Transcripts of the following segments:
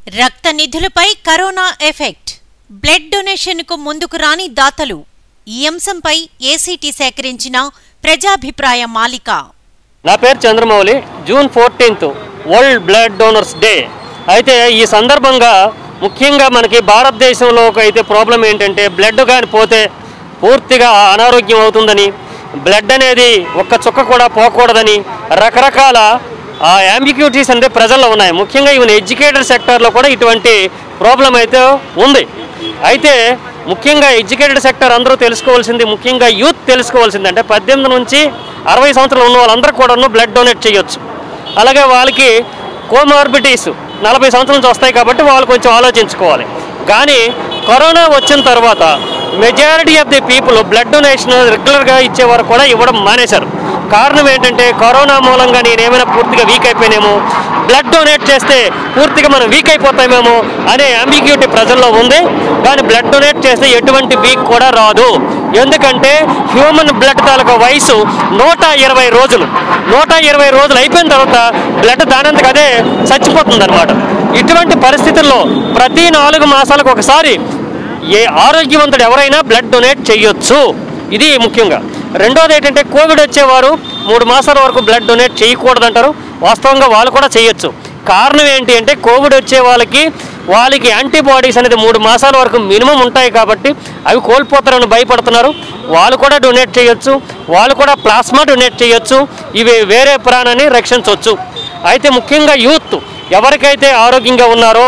రక్త నిధులపై corona effect blood డొనేషన్కు ముందుకు రాని దాతలు ఈ అంశంపై ఏసీటీ సేకరించిన ప్రజాభిప్రాయ మాలిక నా పేరు Chandramouli June fourteenth world blood donors day అయితే ఈ సందర్భంగా ముఖ్యంగా మనకి భారతదేశంలో అయితే ప్రాబ్లం ఏంటంటే బ్లడ్ కానీ పోతే పూర్తిగా అనారోగ్యం అవుతుందని బ్లడ్ అనేది ఒక్క చుక్క కూడా పోకూడదని రకరకాల అంబిక్యూటీస్ అంటే ప్రజల్లో ఉన్నాయి ముఖ్యంగా ఈవెన్ ఎడ్యుకేటెడ్ సెక్టార్లో కూడా ఇటువంటి ప్రాబ్లం అయితే ఉంది అయితే ముఖ్యంగా ఎడ్యుకేటెడ్ సెక్టర్ అందరూ తెలుసుకోవాల్సింది ముఖ్యంగా యూత్ తెలుసుకోవాల్సింది అంటే పద్దెనిమిది నుంచి అరవై సంవత్సరాలు ఉన్న వాళ్ళందరూ కూడాను బ్లడ్ డొనేట్ చేయొచ్చు అలాగే వాళ్ళకి కోమార్బిటీస్ నలభై సంవత్సరాల నుంచి వస్తాయి కాబట్టి వాళ్ళు కొంచెం ఆలోచించుకోవాలి కానీ కరోనా వచ్చిన తర్వాత majority of the people blood donation రెగ్యులర్గా ఇచ్చేవారు కూడా ఇవ్వడం మానేశారు కారణం ఏంటంటే కరోనా మూలంగా నేనేమైనా పూర్తిగా వీక్ అయిపోయినేమో బ్లడ్ డొనేట్ చేస్తే పూర్తిగా మనం వీక్ అయిపోతామేమో అనే అంబిగ్యూటీ ప్రజల్లో ఉంది కానీ బ్లడ్ డొనేట్ చేస్తే ఎటువంటి వీక్ కూడా రాదు ఎందుకంటే హ్యూమన్ బ్లడ్ తాలూకా వయసు నూట ఇరవై రోజులు నూట ఇరవై రోజులు అయిపోయిన తర్వాత బ్లడ్ దానంతకు అదే చచ్చిపోతుంది అనమాట ఇటువంటి పరిస్థితుల్లో ప్రతి నాలుగు మాసాలకు ఒకసారి ఏ ఆరోగ్యవంతుడు ఎవరైనా బ్లడ్ డొనేట్ చేయొచ్చు ఇది ముఖ్యంగా రెండోది ఏంటంటే కోవిడ్ వచ్చేవారు మూడు మాసాల వరకు బ్లడ్ డొనేట్ చేయకూడదంటారు వాస్తవంగా వాళ్ళు కూడా చేయొచ్చు కారణం ఏంటి అంటే కోవిడ్ వచ్చే వాళ్ళకి వాళ్ళకి యాంటీబాడీస్ అనేది మూడు మాసాల వరకు మినిమం ఉంటాయి కాబట్టి అవి కోల్పోతారని భయపడుతున్నారు వాళ్ళు కూడా డొనేట్ చేయొచ్చు వాళ్ళు కూడా ప్లాస్మా డొనేట్ చేయొచ్చు ఇవి వేరే ప్రాణాన్ని రక్షించవచ్చు అయితే ముఖ్యంగా యూత్ ఎవరికైతే ఆరోగ్యంగా ఉన్నారో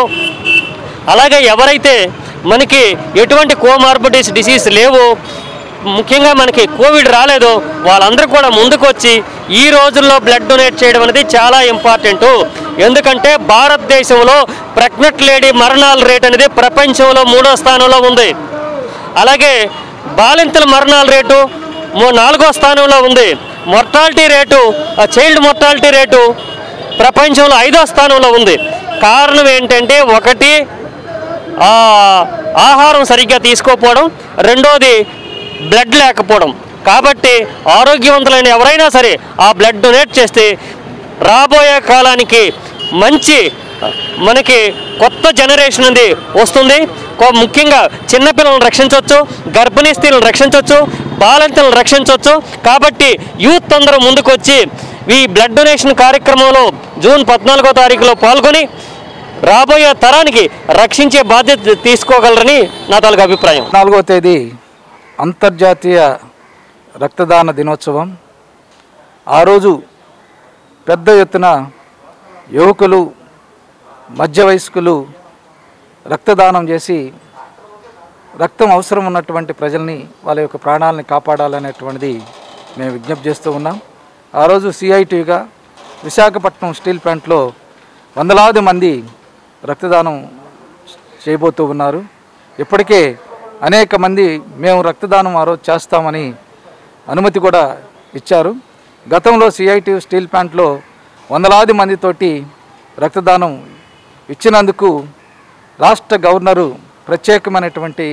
అలాగే ఎవరైతే మనకి ఎటువంటి కోమార్బిటీస్ డిసీజ్ లేవో ముఖ్యంగా మనకి కోవిడ్ రాలేదో వాళ్ళందరూ కూడా ముందుకు వచ్చి ఈ రోజుల్లో బ్లడ్ డొనేట్ చేయడం అనేది చాలా ఇంపార్టెంట్ ఎందుకంటే భారతదేశంలో ప్రెగ్నెంట్ లేడీ మరణాల రేట్ అనేది ప్రపంచంలో మూడో స్థానంలో ఉంది అలాగే బాలింతల మరణాల రేటు మూ- నాలుగో స్థానంలో ఉంది mortality rate child mortality rate ప్రపంచంలో ఐదో స్థానంలో ఉంది కారణం ఏంటంటే ఒకటి ఆ, ఆహారం సరిగ్గా తీసుకోకపోవడం రెండోది బ్లడ్ లేకపోవడం కాబట్టి ఆరోగ్యవంతులైన ఎవరైనా సరే ఆ బ్లడ్ డొనేట్ చేస్తే రాబోయే కాలానికి మంచి మనకి కొత్త జనరేషన్ అనేది వస్తుంది కొ- ముఖ్యంగా చిన్నపిల్లలను రక్షించవచ్చు గర్భిణీ స్త్రీలను రక్షించవచ్చు బాలింతలను రక్షించవచ్చు కాబట్టి యూత్ అందరూ ముందుకొచ్చి ఈ బ్లడ్ డొనేషన్ కార్యక్రమంలో జూన్ పద్నాలుగో తారీఖులో పాల్గొని రాబోయే తరానికి రక్షించే బాధ్యత తీసుకోగలరని నా తాలూకు అభిప్రాయం నాలుగో తేదీ అంతర్జాతీయ రక్తదాన దినోత్సవం ఆ రోజు పెద్ద ఎత్తున యువకులు మధ్య వయస్కులు రక్తదానం చేసి రక్తం అవసరం ఉన్నటువంటి ప్రజల్ని వాళ్ళ యొక్క ప్రాణాలని కాపాడాలనేటువంటిది మేము విజ్ఞప్తి చేస్తూ ఉన్నాం ఆ రోజు సిఐటిగా విశాఖపట్నం స్టీల్ ప్లాంట్లో వందలాది మంది రక్తదానం చేయబోతూ ఉన్నారు ఇప్పటికే అనేక మంది మేము రక్తదానం ఆ రోజు చేస్తామని అనుమతి కూడా ఇచ్చారు గతంలో సిఐటి స్టీల్ ప్లాంట్లో వందలాది మందితోటి రక్తదానం ఇచ్చినందుకు రాష్ట్ర గవర్నరు ప్రత్యేకమైనటువంటి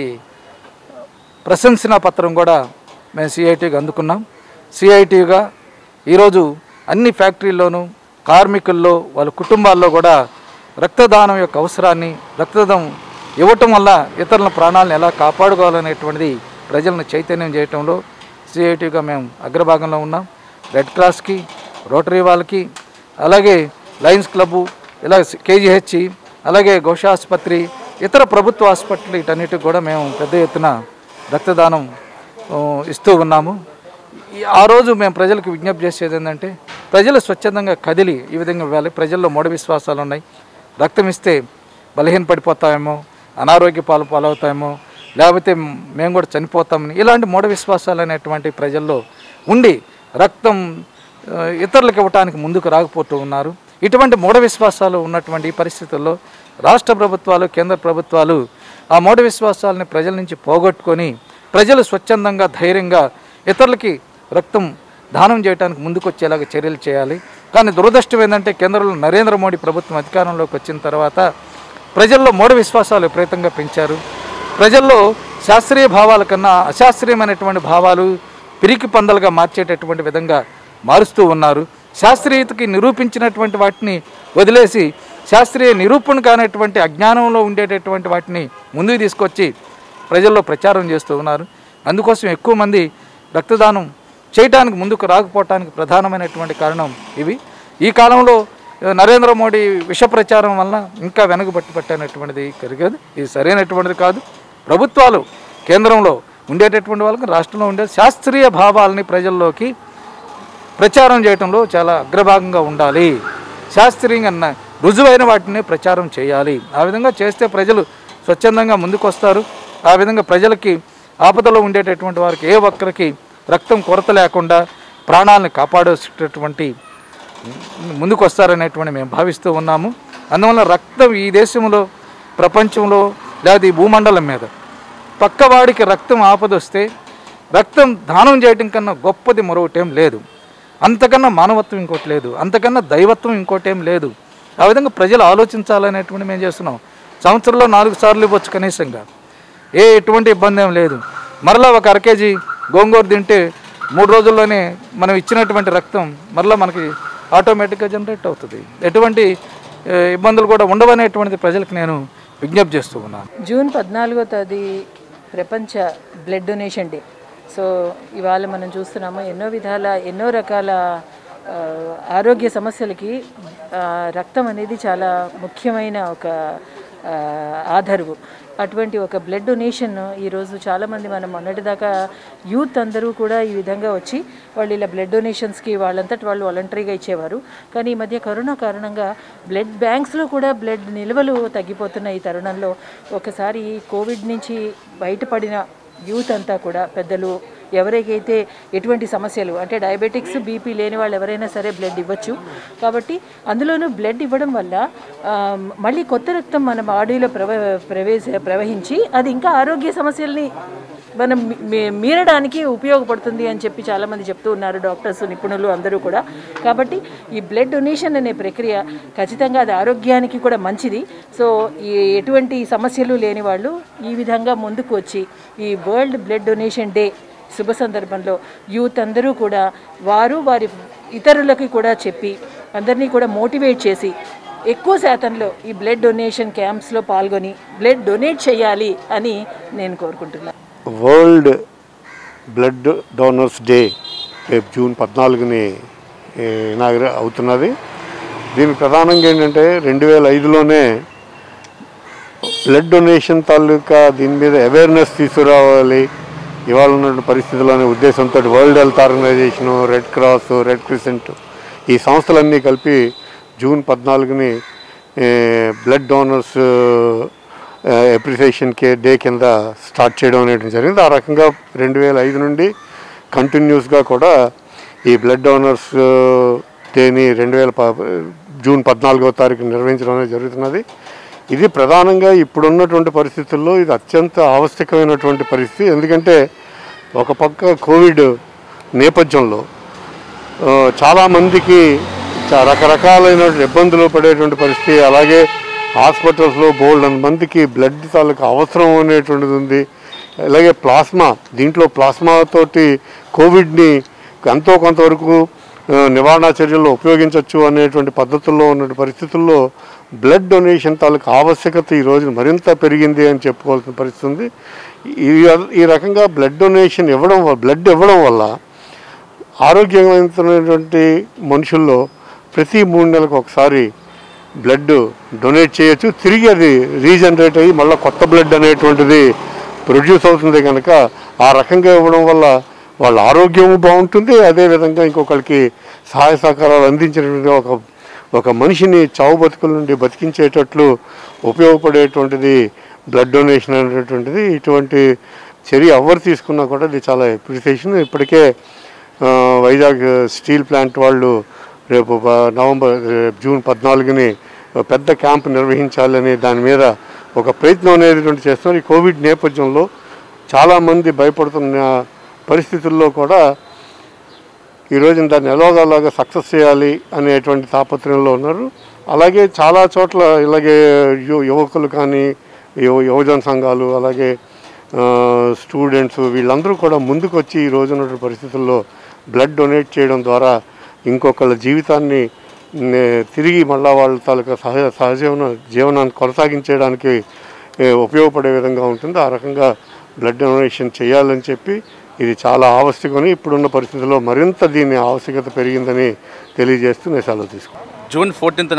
ప్రశంసన పత్రం కూడా మేము సిఐటికి అందుకున్నాం సిఐటిగా ఈరోజు అన్ని ఫ్యాక్టరీల్లోనూ కార్మికుల్లో వాళ్ళ కుటుంబాల్లో కూడా రక్తదానం యొక్క అవసరాన్ని రక్తదానం ఇవ్వటం వల్ల ఇతరుల ప్రాణాలను ఎలా కాపాడుకోవాలనేటువంటిది ప్రజలను చైతన్యం చేయటంలో సిఐటిగా మేము అగ్రభాగంలో ఉన్నాం రెడ్ క్రాస్కి రోటరీ వాళ్ళకి అలాగే లయన్స్ క్లబ్బు ఇలా కేజీహెచ్ అలాగే ఘోష ఆసుపత్రి ఇతర ప్రభుత్వ హాస్పిటల్ వీటన్నిటికి కూడా మేము పెద్ద ఎత్తున రక్తదానం ఆ, ఇస్తూ ఉన్నాము ఈ- ఆ రోజు మేము ప్రజలకు విజ్ఞప్తి చేసేది ఏంటంటే ప్రజలు స్వచ్ఛందంగా కదిలి ఈ విధంగా ఇవ్వాలి ప్రజల్లో మూఢ విశ్వాసాలు ఉన్నాయి రక్తం ఇస్తే బలహీన పడిపోతామేమో అనారోగ్య పాలు పాలవుతామేమో లేకపోతే మేము కూడా చనిపోతామని ఇలాంటి మూఢ విశ్వాసాలు అనేటువంటి ప్రజల్లో ఉండి రక్తం ఆ, ఇతరులకు ఇవ్వటానికి ముందుకు రాకపోతూ ఉన్నారు ఇటువంటి మూఢ విశ్వాసాలు ఉన్నటువంటి ఈ పరిస్థితుల్లో రాష్ట్ర ప్రభుత్వాలు కేంద్ర ప్రభుత్వాలు ఆ మూఢ విశ్వాసాలని ప్రజల నుంచి పోగొట్టుకొని ప్రజలు స్వచ్ఛందంగా ధైర్యంగా ఇతరులకి రక్తం దానం చేయడానికి ముందుకు వచ్చేలాగా చర్యలు చేయాలి కానీ దురదృష్టం ఏంటంటే కేంద్రంలో నరేంద్ర మోడీ ప్రభుత్వం అధికారంలోకి వచ్చిన తర్వాత ప్రజల్లో మూఢ విశ్వాసాలు విపరీతంగా పెంచారు ప్రజల్లో శాస్త్రీయ భావాల కన్నా అశాస్త్రీయమైనటువంటి భావాలు పిరికి పందలుగా మార్చేటటువంటి విధంగా మారుస్తూ ఉన్నారు శాస్త్రీయతకి నిరూపించినటువంటి వాటిని వదిలేసి శాస్త్రీయ నిరూపణ కానటువంటి అజ్ఞానంలో ఉండేటటువంటి వాటిని ముందుకు తీసుకొచ్చి ప్రజల్లో ప్రచారం చేస్తూ ఉన్నారు అందుకోసం ఎక్కువ మంది రక్తదానం చేయడానికి ముందుకు రాకపోవటానికి ప్రధానమైనటువంటి కారణం ఇవి ఈ కాలంలో ఆ, నరేంద్ర మోడీ విష ప్రచారం వలన ఇంకా వెనకబట్టి పట్టినటువంటిది కలిగదు ఇది సరైనటువంటిది కాదు ప్రభుత్వాలు కేంద్రంలో ఉండేటటువంటి వాళ్ళకి రాష్ట్రంలో ఉండే శాస్త్రీయ భావాలని ప్రజల్లోకి ప్రచారం చేయడంలో చాలా అగ్రభాగంగా ఉండాలి శాస్త్రీయంగా న- రుజువైన వాటిని ప్రచారం చేయాలి ఆ విధంగా చేస్తే ప్రజలు స్వచ్ఛందంగా ముందుకు వస్తారు ఆ విధంగా ప్రజలకి ఆపదలో ఉండేటటువంటి వారికి ఏ ఒక్కరికి రక్తం కొరత లేకుండా ప్రాణాలను కాపాడేటటువంటి ముందుకు వస్తారనేటువంటి మేము భావిస్తూ ఉన్నాము అందువల్ల రక్తం ఈ దేశంలో ప్రపంచంలో లేదా ఈ భూమండలం మీద పక్కవాడికి రక్తం ఆపదొస్తే రక్తం దానం చేయటం కన్నా గొప్పది మరొకటేం లేదు అంతకన్నా మానవత్వం ఇంకోటి లేదు అంతకన్నా దైవత్వం ఇంకోటేం లేదు ఆ విధంగా ప్రజలు ఆలోచించాలనేటువంటి మేము చేస్తున్నాం సంవత్సరంలో నాలుగు సార్లు ఇవ్వచ్చు కనీసంగా ఏ ఎటువంటి ఇబ్బంది ఏం లేదు మరలా ఒక అర కేజీ గోంగూర తింటే మూడు రోజుల్లోనే మనం ఇచ్చినటువంటి రక్తం మరలా మనకి ఆటోమేటిక్గా జనరేట్ అవుతుంది ఎటువంటి ఏ, ఇబ్బందులు కూడా ఉండవనేటువంటిది ప్రజలకు నేను విజ్ఞప్తి చేస్తూ ఉన్నాను జూన్ పద్నాలుగో తేదీ ప్రపంచ బ్లడ్ డొనేషన్ డే సో ఇవాళ మనం చూస్తున్నాము ఎన్నో విధాల ఎన్నో రకాల ఆ, ఆరోగ్య సమస్యలకి ఆ, రక్తం అనేది చాలా ముఖ్యమైన ఒక ఆ, ఆధారము అటువంటి ఒక బ్లడ్ డొనేషన్ ఈరోజు చాలామంది మనం మొన్నటిదాకా యూత్ అందరూ కూడా ఈ విధంగా వచ్చి వాళ్ళు ఇలా బ్లడ్ డొనేషన్స్కి వాళ్ళంతటి వాళ్ళు వాలంటరీగా ఇచ్చేవారు కానీ ఈ మధ్య కరోనా కారణంగా బ్లడ్ బ్యాంక్స్లో కూడా బ్లడ్ నిల్వలు తగ్గిపోతున్న ఈ తరుణంలో ఒకసారి ఈ కోవిడ్ నుంచి బయటపడిన యూత్ అంతా కూడా పెద్దలు ఎవరికైతే ఎటువంటి సమస్యలు అంటే డయాబెటిక్స్ బీపీ లేని వాళ్ళు ఎవరైనా సరే బ్లడ్ ఇవ్వచ్చు కాబట్టి అందులోనూ బ్లడ్ ఇవ్వడం వల్ల ఆ, మళ్ళీ కొత్త రక్తం మన బాడీలో ప్రవ ప్రవేశ ప్రవహించి అది ఇంకా ఆరోగ్య సమస్యల్ని మనం మీ- మీ- మీరడానికి ఉపయోగపడుతుంది అని చెప్పి చాలామంది చెప్తూ ఉన్నారు డాక్టర్స్ నిపుణులు అందరూ కూడా కాబట్టి ఈ బ్లడ్ డొనేషన్ అనే ప్రక్రియ ఖచ్చితంగా అది ఆరోగ్యానికి కూడా మంచిది సో ఈ ఎటువంటి సమస్యలు లేని వాళ్ళు ఈ విధంగా ముందుకు వచ్చి ఈ వరల్డ్ బ్లడ్ డొనేషన్ డే శుభ సందర్భంలో యూత్ అందరూ కూడా వారు వారి ఇతరులకి కూడా చెప్పి అందరినీ కూడా మోటివేట్ చేసి ఎక్కువ శాతంలో ఈ బ్లడ్ డొనేషన్ క్యాంప్స్లో పాల్గొని బ్లడ్ డొనేట్ చేయాలి అని నేను కోరుకుంటున్నాను వరల్డ్ బ్లడ్ డోనర్స్ డే రేపు జూన్ పద్నాలుగుని ఇనాగర అవుతున్నది దీనికి ప్రధానంగా ఏంటంటే రెండు వేల ఐదులోనే బ్లడ్ డొనేషన్ తాలూకా దీని మీద అవేర్నెస్ తీసుకురావాలి ఇవాళ ఉన్న పరిస్థితుల్లోనే ఉద్దేశంతో world health organisation red cross red crescent ఈ సంస్థలన్నీ కలిపి జూన్ పద్నాలుగుని బ్లడ్ డోనర్స్ అప్రిసియేషన్ కే డే కింద స్టార్ట్ చేయడం అనేది జరిగింది ఆ రకంగా రెండు వేల ఐదు నుండి కంటిన్యూస్గా కూడా ఈ బ్లడ్ డోనర్స్ డేని రెండు వేల ప జూన్ పద్నాలుగవ తారీఖు నిర్వహించడం అనేది జరుగుతున్నది ఇది ప్రధానంగా ఇప్పుడున్నటువంటి పరిస్థితుల్లో ఇది అత్యంత ఆవశ్యకమైనటువంటి పరిస్థితి ఎందుకంటే ఒక పక్క కోవిడ్ నేపథ్యంలో ఆ, చాలామందికి చా- రకరకాలైన ఇబ్బందులు పడేటువంటి పరిస్థితి అలాగే హాస్పిటల్స్లో బోల్డ్ మందికి బ్లడ్ తాలూకు అవసరం అనేటువంటిది ఉంది అలాగే ప్లాస్మా దీంట్లో ప్లాస్మా తోటి కోవిడ్ని ఎంతో కొంతవరకు ఆ, నివారణా చర్యల్లో ఉపయోగించవచ్చు అనేటువంటి పద్ధతుల్లో ఉన్న పరిస్థితుల్లో బ్లడ్ డొనేషన్ తాలూకు ఆవశ్యకత ఈ రోజున మరింత పెరిగింది అని చెప్పుకోవాల్సిన పరిస్థితి ఉంది ఈ ఈ రకంగా బ్లడ్ డొనేషన్ ఇవ్వడం వల్ల బ్లడ్ ఇవ్వడం వల్ల ఆరోగ్యవంతమైనటువంటి మనుషుల్లో ప్రతి మూడు నెలలకు ఒకసారి బ్లడ్ డొనేట్ చేయొచ్చు తిరిగి అది రీజనరేట్ అయ్యి మళ్ళీ కొత్త బ్లడ్ అనేటువంటిది ప్రొడ్యూస్ అవుతుంది కనుక ఆ రకంగా ఇవ్వడం వల్ల వాళ్ళ ఆరోగ్యం బాగుంటుంది అదేవిధంగా ఇంకొకరికి సహాయ సహకారాలు అందించినటువంటి ఒక ఒక మనిషిని చావు బతుకుల నుండి బతికించేటట్లు ఉపయోగపడేటువంటిది బ్లడ్ డొనేషన్ అనేటువంటిది ఇటువంటి చర్య ఎవరు తీసుకున్నా కూడా ఇది చాలా అప్రిసియేషన్ ఇప్పటికే ఆ, వైజాగ్ స్టీల్ ప్లాంట్ వాళ్ళు రేపు ప- నవంబర్ రేపు జూన్ పద్నాలుగుని ఒక పెద్ద క్యాంప్ నిర్వహించాలని దాని మీద ఒక ప్రయత్నం అనేటువంటి చేస్తున్నారు ఈ కోవిడ్ నేపథ్యంలో చాలామంది భయపడుతున్న పరిస్థితుల్లో కూడా ఈ రోజున దాన్ని ఎలాగోలాగా సక్సెస్ చేయాలి అనేటువంటి తాపత్రయంలో ఉన్నారు అలాగే చాలా చోట్ల ఇలాగే యు- యువకులు కానీ యువ యువజన సంఘాలు అలాగే ఆ, స్టూడెంట్స్ వీళ్ళందరూ కూడా ముందుకు వచ్చి ఈ రోజున పరిస్థితుల్లో బ్లడ్ డొనేట్ చేయడం ద్వారా ఇంకొకళ్ళ జీవితాన్ని నే- తిరిగి మళ్ళా వాళ్ళ తాలూకా సహజ సహజీవన జీవనాన్ని కొనసాగించడానికి ఏ, ఉపయోగపడే విధంగా ఉంటుంది ఆ రకంగా బ్లడ్ డొనేషన్ చేయాలని చెప్పి ఇది చాలా ఆవశ్యకమని ఇప్పుడున్న పరిస్థితుల్లో మరింత దీని ఆవశ్యకత పెరిగిందని తెలియజేస్తూ నేను సెలవు తీసుకున్నాను జూన్ ఫోర్టీన్త్న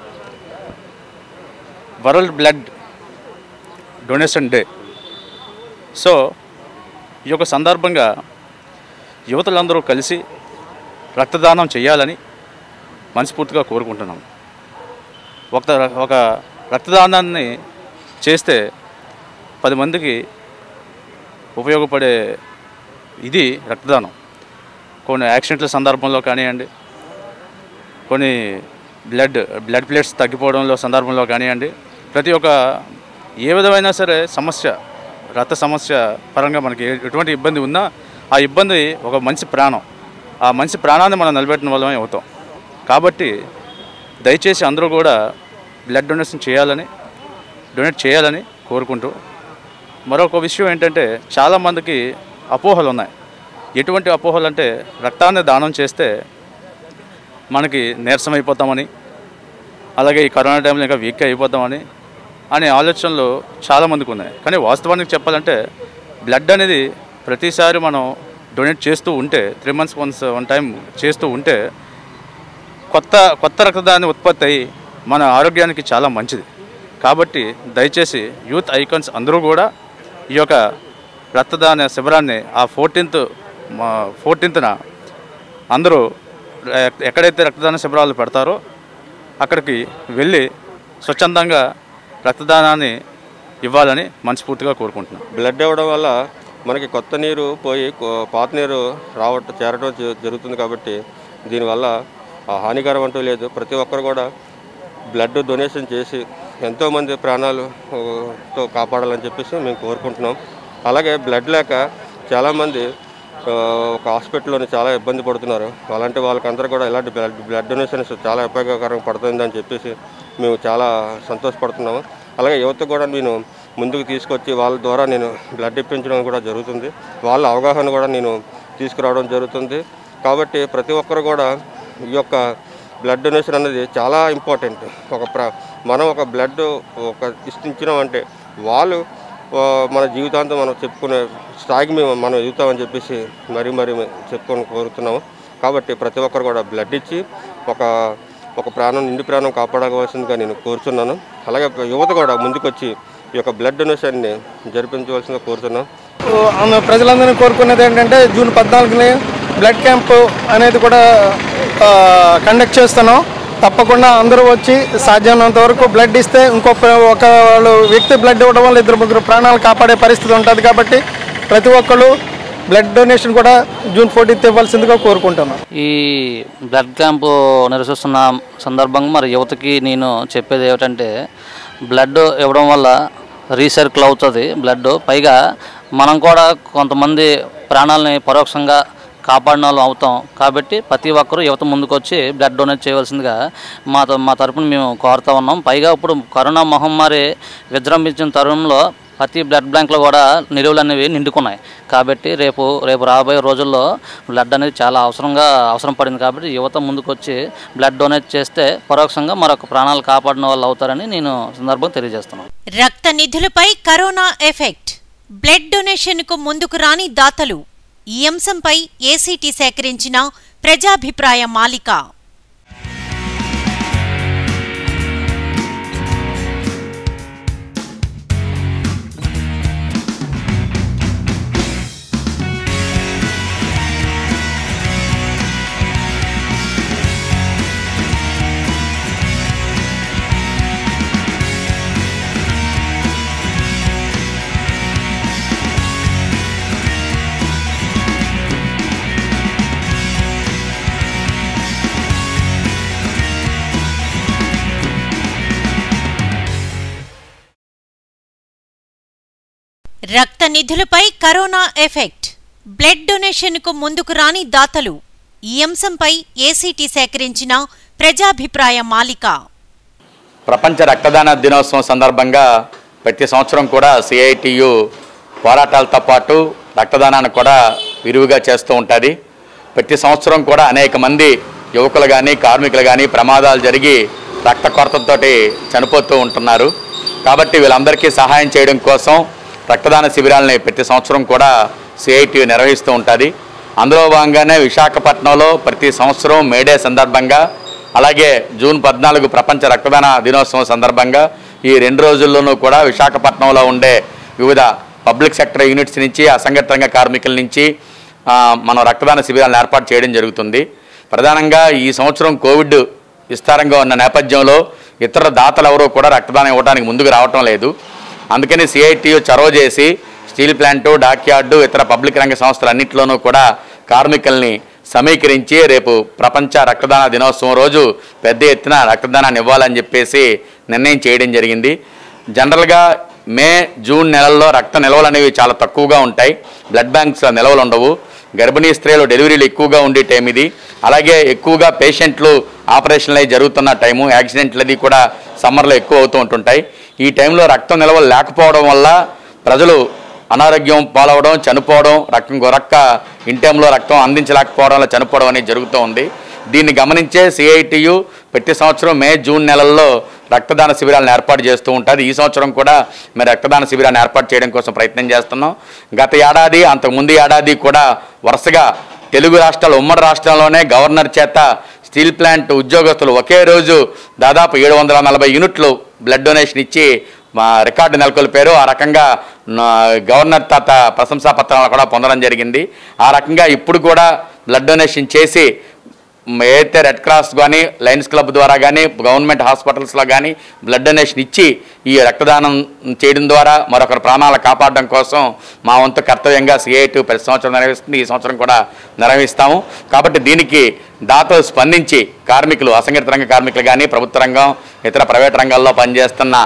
world blood donation day so ఈ యొక్క సందర్భంగా యువతులందరూ కలిసి రక్తదానం చేయాలని మనస్ఫూర్తిగా కోరుకుంటున్నాం ఒక ఒక రక్తదానాన్ని చేస్తే పది మందికి ఉపయోగపడే ఇది రక్తదానం కొన్ని యాక్సిడెంట్ల సందర్భంలో కానివ్వండి కొన్ని బ్లడ్ బ్లడ్ ప్లేట్స్ తగ్గిపోవడంలో సందర్భంలో కానివ్వండి ప్రతి ఒక్క ఏ విధమైన సరే సమస్య రక్త సమస్య పరంగా మనకి ఏ- ఎటువంటి ఇబ్బంది ఉన్నా ఆ ఇబ్బంది ఒక మంచి ప్రాణం ఆ మంచి ప్రాణాన్ని మనం నిలబెట్టిన వాళ్ళమే అవుతాం కాబట్టి దయచేసి అందరూ కూడా బ్లడ్ డొనేషన్ చేయాలని డొనేట్ చేయాలని కోరుకుంటూ మరొక విషయం ఏంటంటే చాలామందికి అపోహలు ఉన్నాయి ఎటువంటి అపోహలు అంటే రక్తాన్ని దానం చేస్తే మనకి నీరసం అయిపోతామని అలాగే ఈ కరోనా టైంలో ఇంకా వీక్ అయిపోతామని అనే ఆలోచనలు చాలామందికి ఉన్నాయి కానీ వాస్తవానికి చెప్పాలంటే బ్లడ్ అనేది ప్రతిసారి మనం డొనేట్ చేస్తూ ఉంటే three months once one time చేస్తూ ఉంటే కొత్త కొత్త రక్తదాని ఉత్పత్తి అయ్యి మన ఆరోగ్యానికి చాలా మంచిది కాబట్టి దయచేసి యూత్ ఐకాన్స్ అందరూ కూడా ఈ యొక్క రక్తదాన శిబిరాన్ని ఆ ఫోర్టీన్త్ ఫోర్టీన్త్న అందరూ ఎ- ఎక్కడైతే రక్తదాన శిబిరాలు పెడతారో అక్కడికి వెళ్ళి స్వచ్ఛందంగా రక్తదానాన్ని ఇవ్వాలని మనస్ఫూర్తిగా కోరుకుంటున్నాను బ్లడ్ ఇవ్వడం వల్ల మనకి కొత్త నీరు పోయి కొ- పాత నీరు రావటం చేరటం జ- జరుగుతుంది కాబట్టి దీనివల్ల ఆ హానికరం అంటూ లేదు ప్రతి ఒక్కరు కూడా బ్లడ్ డొనేషన్ చేసి ఎంతోమంది ప్రాణాలు ఆ, తో కాపాడాలని చెప్పేసి మేము కోరుకుంటున్నాం అలాగే బ్లడ్ లేక చాలామంది ఆ, ఒక హాస్పిటల్లోని చాలా ఇబ్బంది పడుతున్నారు అలాంటి వాళ్ళకందరూ కూడా ఇలాంటి బ్లడ్ బ్లడ్ డొనేషన్స్ చాలా ఉపయోగకరం పడుతుందని చెప్పేసి మేము చాలా సంతోషపడుతున్నాము అలాగే యువత కూడా నేను ముందుకు తీసుకొచ్చి వాళ్ళ ద్వారా నేను బ్లడ్ ఇప్పించడం కూడా జరుగుతుంది వాళ్ళ అవగాహన కూడా నేను తీసుకురావడం జరుగుతుంది కాబట్టి ప్రతి ఒక్కరు కూడా ఈ యొక్క బ్లడ్ డొనేషన్ అనేది చాలా ఇంపార్టెంట్ ఒక ప్ర మనం ఒక బ్లడ్ ఒక ఇష్టించినాం అంటే వాళ్ళు ఆ, మన జీవితాంతం మనం చెప్పుకునే స్థాయికి మేము మనం ఎదుగుతామని చెప్పేసి మరీ మరీ చెప్పుకొని కోరుతున్నాము కాబట్టి ప్రతి ఒక్కరు కూడా బ్లడ్ ఇచ్చి ఒక ఒక ప్రాణం నిండి ప్రాణం కాపాడవలసిందిగా నేను కోరుతున్నాను అలాగే యువత కూడా ముందుకొచ్చి ఈ యొక్క బ్లడ్ డొనేషన్ని జరిపించవలసిందిగా కోరుతున్నాను ఆమె ప్రజలందరినీ కోరుకునేది ఏంటంటే జూన్ పద్నాలుగుని బ్లడ్ క్యాంప్ అనేది కూడా ఆ, కండక్ట్ చేస్తున్నాం తప్పకుండా అందరూ వచ్చి సాధ్యమైనంత వరకు బ్లడ్ ఇస్తే ఇంకో ప్ర- ఒక వాళ్ళు వ్యక్తి బ్లడ్ ఇవ్వడం వల్ల ఇద్దరు ముగ్గురు ప్రాణాలు కాపాడే పరిస్థితి ఉంటుంది కాబట్టి ప్రతి ఒక్కళ్ళు బ్లడ్ డొనేషన్ కూడా జూన్ ఫోర్టీన్త్ ఇవ్వాల్సిందిగా కోరుకుంటున్నాం ఈ బ్లడ్ క్యాంపు నిర్వహిస్తున్న సందర్భంగా మరి యువతకి నేను చెప్పేది ఏమిటంటే బ్లడ్ ఇవ్వడం వల్ల రీసర్కిల్ అవుతుంది బ్లడ్ పైగా మనం కూడా కొంతమంది ప్రాణాలని పరోక్షంగా కాపాడిన వాళ్ళం అవుతాం కాబట్టి ప్రతి ఒక్కరూ యువత ముందుకు వచ్చి బ్లడ్ డొనేట్ చేయవలసిందిగా మా త- మా తరపున మేము కోరుతా ఉన్నాం పైగా ఇప్పుడు కరోనా మహమ్మారి విజృంభించిన తరుణంలో ప్రతి బ్లడ్ బ్యాంక్లో కూడా నిలువలు అనేవి నిండుకున్నాయి కాబట్టి రేపు రేపు రాబోయే రోజుల్లో బ్లడ్ అనేది చాలా అవసరంగా అవసరం పడింది కాబట్టి యువత ముందుకు వచ్చి బ్లడ్ డొనేట్ చేస్తే పరోక్షంగా మరొక ప్రాణాలు కాపాడిన వాళ్ళు అవుతారని నేను సందర్భంగా తెలియజేస్తున్నాను రక్త నిధులపై కరోనా ఎఫెక్ట్ బ్లడ్ డొనేషన్కు ముందుకు రాని దాతలు ఈ అంశంపై ఏసీటీ సేకరించిన ప్రజాభిప్రాయ మాలిక రక్త నిధులపై కరోనా ఎఫెక్ట్ బ్లడ్ డొనేషన్కు ముందుకు రాని దాతలు ఈ అంశంపై ఏసీటీ సేకరించిన ప్రజాభిప్రాయ మాలిక ప్రపంచ రక్తదాన దినోత్సవం సందర్భంగా ప్రతి సంవత్సరం కూడా సిఐటియు పోరాటాలతో పాటు రక్తదానాన్ని కూడా విరివిగా చేస్తూ ఉంటుంది ప్రతి సంవత్సరం కూడా అనేక మంది యువకులు కానీ కార్మికులు కానీ ప్రమాదాలు జరిగి రక్త కొరతతో చనిపోతూ ఉంటున్నారు కాబట్టి వీళ్ళందరికీ సహాయం చేయడం కోసం రక్తదాన శిబిరాలని ప్రతి సంవత్సరం కూడా సిఐటి నిర్వహిస్తూ ఉంటుంది అందులో భాగంగానే విశాఖపట్నంలో ప్రతి సంవత్సరం మేడే సందర్భంగా అలాగే జూన్ పద్నాలుగు ప్రపంచ రక్తదాన దినోత్సవం సందర్భంగా ఈ రెండు రోజుల్లోనూ కూడా విశాఖపట్నంలో ఉండే వివిధ పబ్లిక్ సెక్టర్ యూనిట్స్ నుంచి అసంఘటిత రంగ కార్మికుల నుంచి ఆ, మనం రక్తదాన శిబిరాలను ఏర్పాటు చేయడం జరుగుతుంది ప్రధానంగా ఈ సంవత్సరం కోవిడ్ విస్తారంగా ఉన్న నేపథ్యంలో ఇతర దాతలు ఎవరూ కూడా రక్తదానం ఇవ్వడానికి ముందుకు రావటం లేదు అందుకని సిఐటియు చొరవ చేసి స్టీల్ ప్లాంటు డాక్యార్డు ఇతర పబ్లిక్ రంగ సంస్థలన్నింటిలోనూ కూడా కార్మికుల్ని సమీకరించి రేపు ప్రపంచ రక్తదాన దినోత్సవం రోజు పెద్ద ఎత్తున రక్తదానాన్ని ఇవ్వాలని చెప్పేసి నిర్ణయం చేయడం జరిగింది జనరల్గా మే జూన్ నెలల్లో రక్త నిల్వలు అనేవి చాలా తక్కువగా ఉంటాయి బ్లడ్ బ్యాంక్స్ నిల్వలు ఉండవు గర్భిణీ స్త్రీలు డెలివరీలు ఎక్కువగా ఉండే టైం ఇది అలాగే ఎక్కువగా పేషెంట్లు ఆపరేషన్లు అయి జరుగుతున్న టైము యాక్సిడెంట్లు అది కూడా సమ్మర్లో ఎక్కువ అవుతూ ఉంటుంటాయి ఈ టైంలో రక్తం నిల్వలు లేకపోవడం వల్ల ప్రజలు అనారోగ్యం పాలవడం చనిపోవడం రక్తం గొరక్క ఇన్ టైంలో రక్తం అందించలేకపోవడం వల్ల చనిపోవడం అనేది జరుగుతూ ఉంది దీన్ని గమనించే సిఐటియు ప్రతి సంవత్సరం మే జూన్ నెలల్లో రక్తదాన శిబిరాలను ఏర్పాటు చేస్తూ ఉంటుంది ఈ సంవత్సరం కూడా మేము రక్తదాన శిబిరాన్ని ఏర్పాటు చేయడం కోసం ప్రయత్నం చేస్తున్నాం గత ఏడాది అంతకుముందు ఏడాది కూడా వరుసగా తెలుగు రాష్ట్రాలు ఉమ్మడి రాష్ట్రంలోనే గవర్నర్ చేత స్టీల్ ప్లాంట్ ఉద్యోగస్తులు ఒకే రోజు దాదాపు ఏడు వందల నలభై యూనిట్లు బ్లడ్ డొనేషన్ ఇచ్చి మా రికార్డు నెలకొల్పారు ఆ రకంగా నా గవర్నర్ తాత ప్రశంసా పత్రాలు కూడా పొందడం జరిగింది ఆ రకంగా ఇప్పుడు కూడా బ్లడ్ డొనేషన్ చేసి మ్, ఏదైతే రెడ్ క్రాస్ కానీ లయన్స్ క్లబ్ ద్వారా కానీ గవర్నమెంట్ హాస్పిటల్స్లో కానీ బ్లడ్ డొనేషన్ ఇచ్చి ఈ రక్తదానం చేయడం ద్వారా మరొకరి ప్రాణాలు కాపాడడం కోసం మా వంతు కర్తవ్యంగా సిఐటి ప్రతి సంవత్సరం నిర్వహిస్తుంది ఈ సంవత్సరం కూడా నిర్వహిస్తాము కాబట్టి దీనికి దాతలు స్పందించి కార్మికులు అసంఘటిత రంగ కార్మికులు కానీ ప్రభుత్వ రంగం ఇతర ప్రైవేట్ రంగాల్లో పనిచేస్తున్న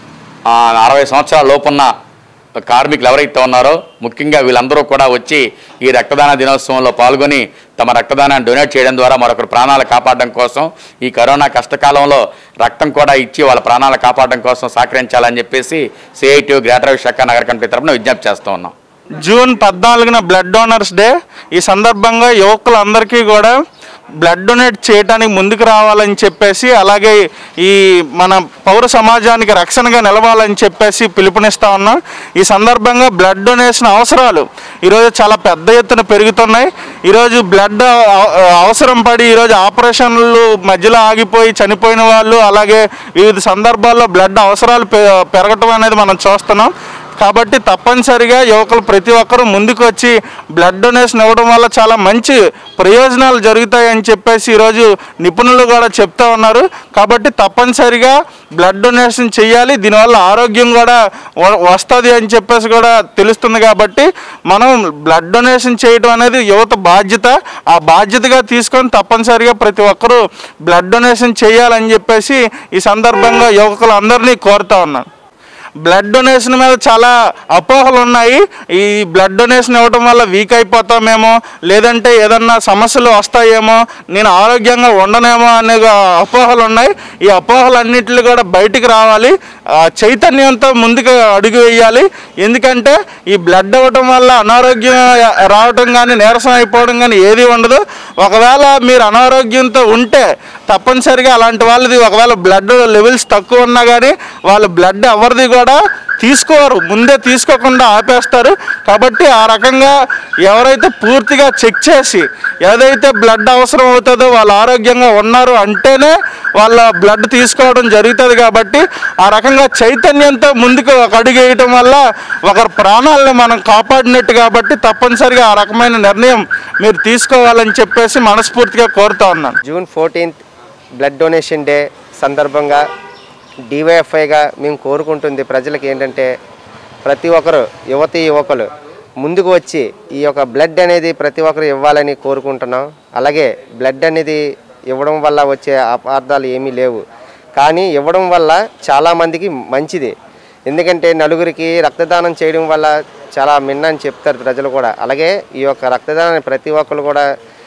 ఆ, అరవై సంవత్సరాల లోపున్న కార్మికులు ఎవరైతే ఉన్నారో ముఖ్యంగా వీళ్ళందరూ కూడా వచ్చి ఈ రక్తదాన దినోత్సవంలో పాల్గొని తమ రక్తదానాన్ని డొనేట్ చేయడం ద్వారా మరొకరి ప్రాణాలు కాపాడడం కోసం ఈ కరోనా కష్టకాలంలో రక్తం కూడా ఇచ్చి వాళ్ళ ప్రాణాలు కాపాడడం కోసం సహకరించాలని చెప్పేసి సిఐటి గ్రేటర్ విశాఖ నగర కమిటీ తరపున విజ్ఞప్తి చేస్తూ ఉన్నాం జూన్ పద్నాలుగున బ్లడ్ డోనర్స్ డే ఈ సందర్భంగా యువకులందరికీ కూడా బ్లడ్ డొనేట్ చేయడానికి ముందుకు రావాలని చెప్పేసి అలాగే ఈ మన పౌర సమాజానికి రక్షణగా నిలవాలని చెప్పేసి పిలుపునిస్తా ఉన్నాం ఈ సందర్భంగా బ్లడ్ డొనేషన్ అవసరాలు ఈరోజు చాలా పెద్ద ఎత్తున పెరుగుతున్నాయి ఈరోజు బ్లడ్ అవ- అవసరం పడి ఈరోజు ఆపరేషన్లు మధ్యలో ఆగిపోయి చనిపోయిన వాళ్ళు అలాగే వివిధ సందర్భాల్లో బ్లడ్ అవసరాలు పె- పెరగటం అనేది మనం చూస్తున్నాం కాబట్టి తప్పనిసరిగా యువకులు ప్రతి ఒక్కరూ ముందుకు వచ్చి బ్లడ్ డొనేషన్ ఇవ్వడం వల్ల చాలా మంచి ప్రయోజనాలు జరుగుతాయని చెప్పేసి ఈరోజు నిపుణులు కూడా చెప్తా ఉన్నారు కాబట్టి తప్పనిసరిగా బ్లడ్ డొనేషన్ చేయాలి దీనివల్ల ఆరోగ్యం కూడా వస్తుంది అని చెప్పేసి కూడా తెలుస్తుంది కాబట్టి మనం బ్లడ్ డొనేషన్ చేయడం అనేది యువత బాధ్యత ఆ బాధ్యతగా తీసుకొని తప్పనిసరిగా ప్రతి ఒక్కరూ బ్లడ్ డొనేషన్ చేయాలని చెప్పేసి ఈ సందర్భంగా యువకులందరినీ కోరుతా ఉన్నాను బ్లడ్ డొనేషన్ మీద చాలా అపోహలు ఉన్నాయి ఈ బ్లడ్ డొనేషన్ ఇవ్వడం వల్ల వీక్ అయిపోతామేమో లేదంటే ఏదన్నా సమస్యలు వస్తాయేమో నేను ఆరోగ్యంగా ఉండనేమో అనే అపోహలు ఉన్నాయి ఈ అపోహలన్నింటినీ కూడా బయటికి రావాలి ఆ, చైతన్యంతో ముందుకు అడుగు వేయాలి ఎందుకంటే ఈ బ్లడ్ ఇవ్వడం వల్ల అనారోగ్యం రావడం కానీ నీరసం అయిపోవడం కానీ ఏది ఉండదు ఒకవేళ మీరు అనారోగ్యంతో ఉంటే తప్పనిసరిగా అలాంటి వాళ్ళది ఒకవేళ బ్లడ్ లెవెల్స్ తక్కువ ఉన్నా కానీ వాళ్ళు బ్లడ్ ఎవరిది కూడా తీసుకోరు ముందే తీసుకోకుండా ఆపేస్తారు కాబట్టి ఆ రకంగా ఎవరైతే పూర్తిగా చెక్ చేసి ఏదైతే బ్లడ్ అవసరం అవుతుందో వాళ్ళు ఆరోగ్యంగా ఉన్నారు అంటేనే వాళ్ళ బ్లడ్ తీసుకోవడం జరుగుతుంది కాబట్టి ఆ రకంగా చైతన్యంతో ముందుకు ఒక అడుగు వేయటం వల్ల ఒకరి ప్రాణాలను మనం కాపాడినట్టు కాబట్టి తప్పనిసరిగా ఆ రకమైన నిర్ణయం మీరు తీసుకోవాలని చెప్పేసి మనస్ఫూర్తిగా కోరుతా ఉన్నాను June fourteenth blood donation day సందర్భంగా డివైఎఫ్ఐగా మేము కోరుకుంటుంది ప్రజలకు ఏంటంటే ప్రతి ఒక్కరు యువతి యువకులు ముందుకు వచ్చి ఈ యొక్క బ్లడ్ అనేది ప్రతి ఒక్కరు ఇవ్వాలని కోరుకుంటున్నాం అలాగే బ్లడ్ అనేది ఇవ్వడం వల్ల వచ్చే అపార్థాలు ఏమీ లేవు కానీ ఇవ్వడం వల్ల చాలామందికి మంచిది ఎందుకంటే నలుగురికి రక్తదానం చేయడం వల్ల చాలా మిన్న అని చెప్తారు ప్రజలు కూడా అలాగే ఈ యొక్క రక్తదానాన్ని ప్రతి ఒక్కరు కూడా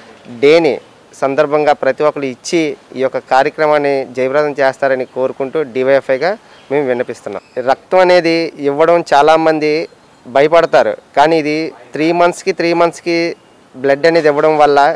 డేని సందర్భంగా ప్రతి ఒక్కరు ఇచ్చి ఈ యొక్క కార్యక్రమాన్ని జయప్రదం చేస్తారని కోరుకుంటూ డివైఎఫ్ఐగా మేము విన్నపిస్తున్నాం రక్తం అనేది ఇవ్వడం చాలామంది భయపడతారు కానీ ఇది త్రీ మంత్స్కి త్రీ మంత్స్కి బ్లడ్ అనేది ఇవ్వడం వల్ల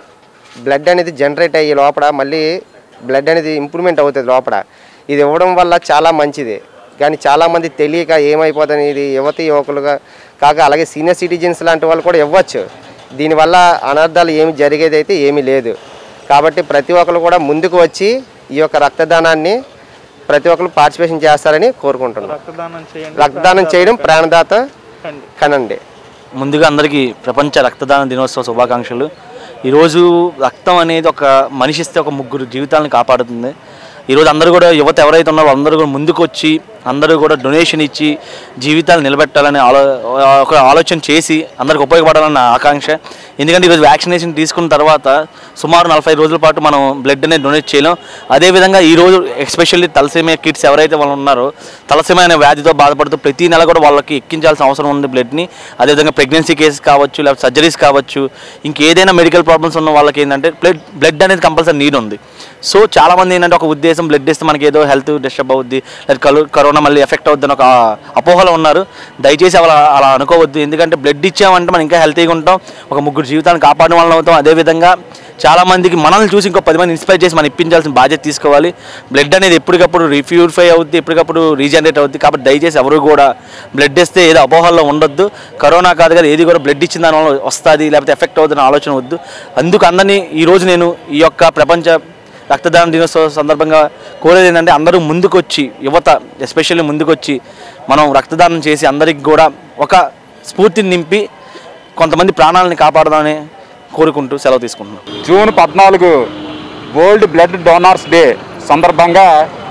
బ్లడ్ అనేది జనరేట్ అయ్యి లోపల మళ్ళీ బ్లడ్ అనేది ఇంప్రూవ్మెంట్ అవుతుంది లోపల ఇది ఇవ్వడం వల్ల చాలా మంచిది కానీ చాలామంది తెలియక ఏమైపోతుంది ఇది యువతి యువకులుగా కాక అలాగే సీనియర్ సిటిజన్స్ లాంటి వాళ్ళు కూడా ఇవ్వచ్చు దీనివల్ల అనర్థాలు ఏమి జరిగేది అయితే ఏమీ లేదు కాబట్టి ప్రతి ఒక్కరు కూడా ముందుకు వచ్చి ఈ యొక్క రక్తదానాన్ని ప్రతి ఒక్కరు పార్టిసిపేషన్ చేస్తారని కోరుకుంటున్నాను రక్తదానం చేయండి రక్తదానం చేయడం ప్రాణదాత కండి. కనండి ముందుగా అందరికీ ప్రపంచ రక్తదాన దినోత్సవ శుభాకాంక్షలు ఈరోజు రక్తం అనేది ఒక మనిషి ఇస్తే ఒక ముగ్గురు జీవితాలను కాపాడుతుంది ఈరోజు అందరూ కూడా యువత ఎవరైతే ఉన్నారో అందరూ కూడా ముందుకు వచ్చి అందరూ కూడా డొనేషన్ ఇచ్చి జీవితాలు నిలబెట్టాలని ఆలో ఒక ఆలోచన చేసి అందరికి ఉపయోగపడాలన్న ఆకాంక్ష ఎందుకంటే ఈరోజు వ్యాక్సినేషన్ తీసుకున్న తర్వాత సుమారు నలభై రోజుల పాటు మనం బ్లడ్ అనేది డొనేట్ చేయలేం అదేవిధంగా ఈరోజు ఎస్పెషల్లీ తలసేమియా కిడ్స్ ఎవరైతే వాళ్ళు ఉన్నారో తలసేమియా అనే వ్యాధితో బాధపడుతూ ప్రతి నెల కూడా వాళ్ళకి ఎక్కించాల్సిన అవసరం ఉంది బ్లడ్ని అదేవిధంగా ప్రెగ్నెన్సీ కేసెస్ కావచ్చు లేకపోతే సర్జరీస్ కావచ్చు ఇంకేదైనా మెడికల్ ప్రాబ్లమ్స్ ఉన్న వాళ్ళకి ఏంటంటే బ్లడ్ బ్లడ్ అనేది కంపల్సరీ నీడ్ ఉంది సో చాలామంది ఏంటంటే ఒక ఉద్దేశం బ్లడ్ ఇస్తే మనకి ఏదో హెల్త్ డిస్టర్బ్ అవుద్ది లేదా కలు కరోనా మళ్ళీ ఎఫెక్ట్ అవుద్ది అని ఒక అపోహలో ఉన్నారు దయచేసి అలా అలా అనుకోవద్దు ఎందుకంటే బ్లడ్ ఇచ్చామంటే మనం ఇంకా హెల్తీగా ఉంటాం ఒక ముగ్గురు జీవితాన్ని కాపాడడం వల్ల అవుతాం అదేవిధంగా చాలామందికి మనల్ని చూసి ఇంకో పది మంది ఇన్స్పైర్ చేసి మనం ఇప్పించాల్సిన బాధ్యత తీసుకోవాలి బ్లడ్ అనేది ఎప్పటికప్పుడు రిఫ్యూరిఫై అవుద్ది ఎప్పటికప్పుడు రీజనరేట్ అవుద్ది కాబట్టి దయచేసి ఎవరు కూడా బ్లడ్ ఇస్తే ఏదో అపోహల్లో ఉండొద్దు కరోనా కాదు కదా ఏది కూడా బ్లడ్ ఇచ్చిన దానివల్ల వస్తుంది లేకపోతే ఎఫెక్ట్ అవుతుందని ఆలోచన వద్దు అందుకు అందరినీ ఈరోజు నేను ఈ యొక్క ప్రపంచ రక్తదాన దినోత్సవం సందర్భంగా కోరేది ఏంటంటే అందరూ ముందుకొచ్చి యువత ఎస్పెషల్లీ ముందుకొచ్చి మనం రక్తదానం చేసి అందరికి కూడా ఒక స్ఫూర్తిని నింపి కొంతమంది ప్రాణాలని కాపాడదామని కోరుకుంటూ సెలవు తీసుకుంటున్నాం జూన్ పద్నాలుగు వరల్డ్ బ్లడ్ డోనార్స్ డే సందర్భంగా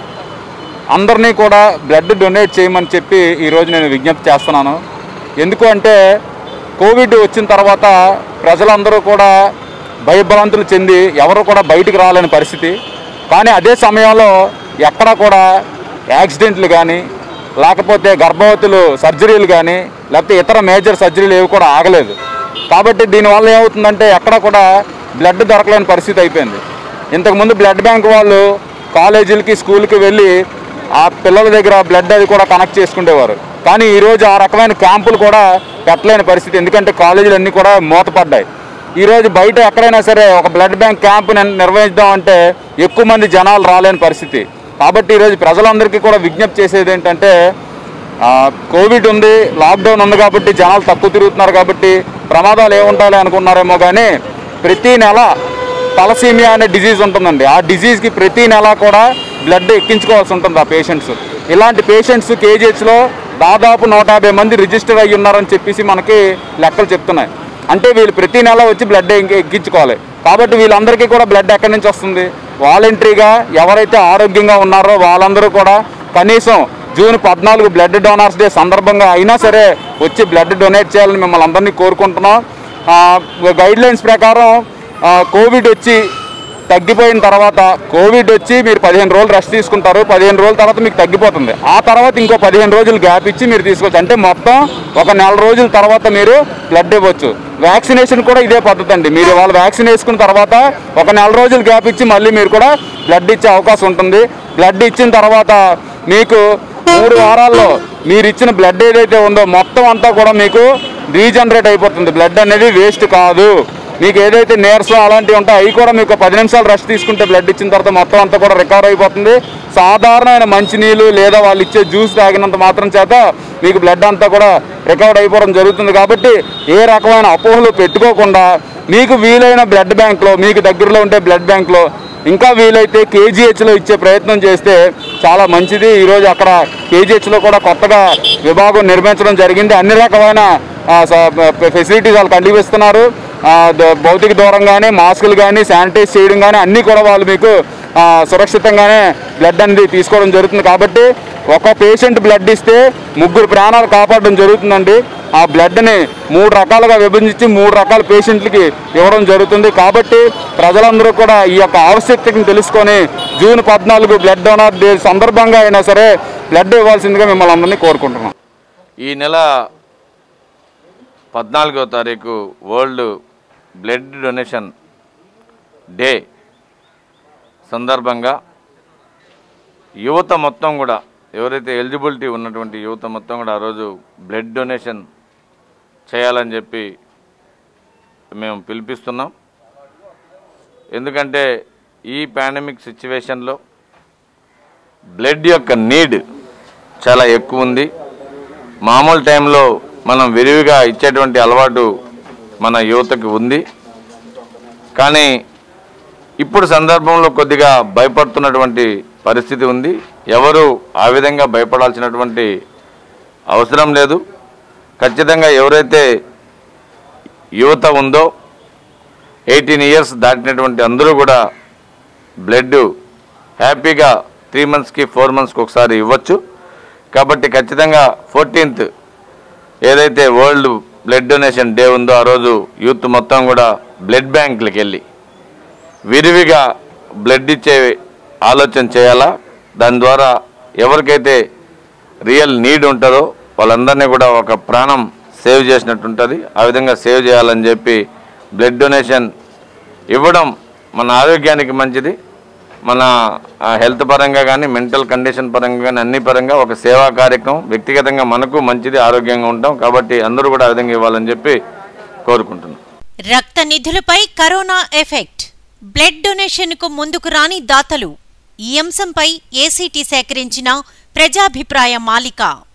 అందరినీ కూడా బ్లడ్ డొనేట్ చేయమని చెప్పి ఈరోజు నేను విజ్ఞప్తి చేస్తున్నాను ఎందుకు అంటే కోవిడ్ వచ్చిన తర్వాత ప్రజలందరూ కూడా భయభ్రాంతులు చెంది ఎవరు కూడా బయటికి రాలేని పరిస్థితి కానీ అదే సమయంలో ఎక్కడ కూడా యాక్సిడెంట్లు కానీ లేకపోతే గర్భవతులు సర్జరీలు కానీ లేకపోతే ఇతర మేజర్ సర్జరీలు ఏవి కూడా ఆగలేదు కాబట్టి దీనివల్ల ఏమవుతుందంటే ఎక్కడ కూడా బ్లడ్ దొరకలేని పరిస్థితి అయిపోయింది ఇంతకుముందు బ్లడ్ బ్యాంక్ వాళ్ళు కాలేజీలకి స్కూల్కి వెళ్ళి ఆ పిల్లల దగ్గర బ్లడ్ అది కూడా కనెక్ట్ చేసుకునేవారు కానీ ఈరోజు ఆ రకమైన క్యాంపులు కూడా పెట్టలేని పరిస్థితి ఎందుకంటే కాలేజీలు అన్నీ కూడా మూతపడ్డాయి ఈరోజు బయట ఎక్కడైనా సరే ఒక బ్లడ్ బ్యాంక్ క్యాంప్ నిర్వహిద్దాం అంటే ఎక్కువ మంది జనాలు రాలేని పరిస్థితి కాబట్టి ఈరోజు ప్రజలందరికీ కూడా విజ్ఞప్తి చేసేది ఏంటంటే ఆ, కోవిడ్ ఉంది లాక్డౌన్ ఉంది కాబట్టి జనాలు తక్కువ తిరుగుతున్నారు కాబట్టి ప్రమాదాలు ఏముంటాయి అనుకున్నారేమో కానీ ప్రతి నెల తలసీమియా అనే డిజీజ్ ఉంటుందండి ఆ డిజీజ్కి ప్రతి నెల కూడా బ్లడ్ ఎక్కించుకోవాల్సి ఉంటుంది ఆ పేషెంట్స్ ఇలాంటి పేషెంట్స్ కేజీహెచ్లో దాదాపు నూట యాభై మంది రిజిస్టర్ అయ్యి ఉన్నారని చెప్పేసి మనకి లెక్కలు చెప్తున్నాయి అంటే వీళ్ళు ప్రతి నెల వచ్చి బ్లడ్ ఎక్కించుకోవాలి కాబట్టి వీళ్ళందరికీ కూడా బ్లడ్ ఎక్కడి నుంచి వస్తుంది వాలంటరీగా ఎవరైతే ఆరోగ్యంగా ఉన్నారో వాళ్ళందరూ కూడా కనీసం జూన్ పద్నాలుగు బ్లడ్ డోనార్స్ డే సందర్భంగా అయినా సరే వచ్చి బ్లడ్ డొనేట్ చేయాలని మిమ్మల్ని అందరినీ కోరుకుంటున్నాం గైడ్ లైన్స్ ప్రకారం ఆ, కోవిడ్ వచ్చి తగ్గిపోయిన తర్వాత కోవిడ్ వచ్చి మీరు పదిహేను రోజులు రెస్ట్ తీసుకుంటారు పదిహేను రోజుల తర్వాత మీకు తగ్గిపోతుంది ఆ తర్వాత ఇంకో పదిహేను రోజులు గ్యాప్ ఇచ్చి మీరు తీసుకోవచ్చు అంటే మొత్తం ఒక నెల రోజుల తర్వాత మీరు బ్లడ్ ఇవ్వచ్చు వ్యాక్సినేషన్ కూడా ఇదే పద్ధతి అండి మీరు వాళ్ళు వ్యాక్సిన్ వేసుకున్న తర్వాత ఒక నెల రోజులు గ్యాప్ ఇచ్చి మళ్ళీ మీరు కూడా బ్లడ్ ఇచ్చే అవకాశం ఉంటుంది బ్లడ్ ఇచ్చిన తర్వాత మీకు మూడు వారాల్లో మీరు ఇచ్చిన బ్లడ్ ఏదైతే ఉందో మొత్తం అంతా కూడా మీకు రీజనరేట్ అయిపోతుంది బ్లడ్ అనేది వేస్ట్ కాదు మీకు ఏదైతే నీరసం అలాంటివి ఉంటాయో అవి కూడా మీకు పది నిమిషాలు రెస్ట్ తీసుకుంటే బ్లడ్ ఇచ్చిన తర్వాత మొత్తం అంతా కూడా రికవర్ అయిపోతుంది సాధారణమైన మంచినీళ్ళు లేదా వాళ్ళు ఇచ్చే జ్యూస్ తాగినంత మాత్రం చేత మీకు బ్లడ్ అంతా కూడా రికవర్ అయిపోవడం జరుగుతుంది కాబట్టి ఏ రకమైన అపోహలు పెట్టుకోకుండా మీకు వీలైన బ్లడ్ బ్యాంక్లో మీకు దగ్గరలో ఉండే బ్లడ్ బ్యాంక్లో ఇంకా వీలైతే కేజీహెచ్లో ఇచ్చే ప్రయత్నం చేస్తే చాలా మంచిది ఈరోజు అక్కడ కేజీహెచ్లో కూడా కొత్తగా విభాగం నిర్మించడం జరిగింది అన్ని రకమైన ఫెసిలిటీస్ వాళ్ళు కల్పిస్తున్నారు ఆ, ద- భౌతిక దూరం కానీ మాస్కులు కానీ శానిటైజ్ చేయడం కానీ అన్నీ కూడా వాళ్ళు మీకు ఆ, సురక్షితంగానే బ్లడ్ అనేది తీసుకోవడం జరుగుతుంది కాబట్టి ఒక పేషెంట్ బ్లడ్ ఇస్తే ముగ్గురు ప్రాణాలు కాపాడడం జరుగుతుందండి ఆ బ్లడ్ని మూడు రకాలుగా విభజించి మూడు రకాల పేషెంట్లకి ఇవ్వడం జరుగుతుంది కాబట్టి ప్రజలందరూ కూడా ఈ యొక్క ఆవశ్యకతను తెలుసుకొని జూన్ పద్నాలుగు బ్లడ్ డోనార్ డే సందర్భంగా అయినా సరే బ్లడ్ ఇవ్వాల్సిందిగా మిమ్మల్ని అందరినీ కోరుకుంటున్నాం ఈ నెల పద్నాలుగో తారీఖు వరల్డ్ బ్లడ్ డొనేషన్ డే సందర్భంగా యువత మొత్తం కూడా ఎవరైతే ఎలిజిబిలిటీ ఉన్నటువంటి యువత మొత్తం కూడా ఆ రోజు బ్లడ్ డొనేషన్ చేయాలని చెప్పి మేము పిలిపిస్తున్నాం ఎందుకంటే ఈ పాండమిక్ సిచ్యువేషన్లో బ్లడ్ యొక్క నీడ్ చాలా ఎక్కువ ఉంది మామూలు టైంలో మనం విరివిగా ఇచ్చేటువంటి అలవాటు మన యువతకి ఉంది కానీ ఇప్పుడు సందర్భంలో కొద్దిగా భయపడుతున్నటువంటి పరిస్థితి ఉంది ఎవరు ఆ విధంగా భయపడాల్సినటువంటి అవసరం లేదు ఖచ్చితంగా ఎవరైతే యువత ఉందో ఎయిటీన్ ఇయర్స్ దాటినటువంటి అందరూ కూడా బ్లడ్ హ్యాపీగా త్రీ మంత్స్కి ఫోర్ మంత్స్కి ఒకసారి ఇవ్వచ్చు కాబట్టి ఖచ్చితంగా ఫోర్టీన్త్ ఏదైతే వరల్డ్ బ్లడ్ డొనేషన్ డే ఉందో ఆ రోజు యూత్ మొత్తం కూడా బ్లడ్ బ్యాంకులకు వెళ్ళి విరివిగా బ్లడ్ ఇచ్చే ఆలోచన చేయాలా దాని ద్వారా ఎవరికైతే రియల్ నీడ్ ఉంటుందో వాళ్ళందరినీ కూడా ఒక ప్రాణం సేవ్ చేసినట్టు ఉంటుంది ఆ విధంగా సేవ్ చేయాలని చెప్పి బ్లడ్ డొనేషన్ ఇవ్వడం మన ఆరోగ్యానికి మంచిది మన ఆ, హెల్త్ పరంగా కానీ మెంటల్ కండిషన్ పరంగా కానీ అన్ని పరంగా ఒక సేవా కార్యక్రమం వ్యక్తిగతంగా మనకు మంచిది ఆరోగ్యంగా ఉంటాం కాబట్టి అందరూ కూడా ఆ విధంగా ఇవ్వాలని చెప్పి కోరుకుంటున్నాం రక్త నిధులపై కరోనా ఎఫెక్ట్ బ్లడ్ డొనేషన్కు ముందుకు రాని దాతలు ఈ అంశంపై ఏసీటీ సేకరించిన ప్రజాభిప్రాయ మాలిక